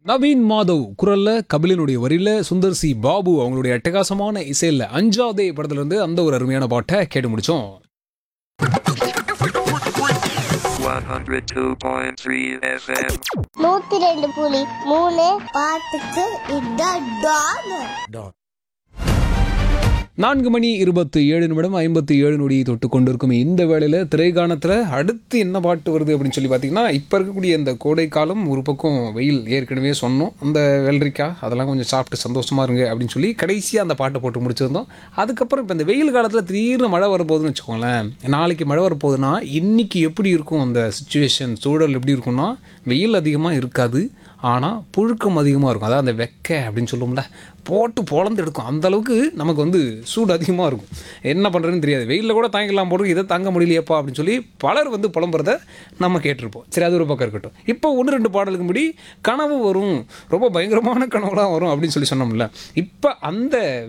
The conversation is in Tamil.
நவீன் மாதவ் குரல்ல கபிலனுடைய வரியில சுந்தர் சி பாபு அவங்களுடைய அட்டகாசமான இசையில அஞ்சாதே படத்துல இருந்து அந்த ஒரு அருமையான பாட்டை கேட்டு முடிச்சோம் 102.3 FM. நூத்தி ரெண்டு புலி மூணு பாட்டுக்கு இதான் டான் நான்கு மணி இருபத்தி ஏழு நிமிடம் ஐம்பத்தி ஏழு நொடி தொட்டு கொண்டிருக்கும் இந்த வேளையில் திரைக்காணத்தில் அடுத்து என்ன பாட்டு வருது அப்படின்னு சொல்லி பார்த்தீங்கன்னா இப்போ இருக்கக்கூடிய இந்த கோடை காலம் ஒரு பக்கம் வெயில் ஏற்கனவே சொன்னோம் அந்த வெள்ளரிக்காய் அதெல்லாம் கொஞ்சம் சாப்பிட்டு சந்தோஷமா இருங்க அப்படின்னு சொல்லி கடைசியாக அந்த பாட்டை போட்டு முடிச்சிருந்தோம் அதுக்கப்புறம் இப்போ இந்த வெயில் காலத்தில் திடீர்னு மழை வரப்போகுதுன்னு வச்சுக்கோங்களேன் நாளைக்கு மழை வரப்போகுதுன்னா இன்னைக்கு எப்படி இருக்கும் அந்த சுச்சுவேஷன் சூழல் எப்படி இருக்கும்னா வெயில் அதிகமாக இருக்காது ஆனால் புழுக்கம் அதிகமாக இருக்கும் அதாவது அந்த வெக்க அப்படின்னு சொல்லுவோம்ல போட்டு பொழந்து எடுக்கும் அந்த அளவுக்கு நமக்கு வந்து சூடு அதிகமாக இருக்கும் என்ன பண்ணுறதுன்னு தெரியாது வெயிலில் கூட தாங்கிக்கலாம் போட்டு இதை தாங்க முடியலையப்பா அப்படின்னு சொல்லி பலர் வந்து புலம்புறத நம்ம கேட்டிருப்போம் சரி அது ஒரு பக்கம் இருக்கட்டும் இப்போ ஒன்று ரெண்டு பாடலுக்கு முடி கனவு வரும் ரொம்ப பயங்கரமான கனவுலாம் வரும் அப்படின்னு சொல்லி சொன்னோம்ல இப்போ அந்த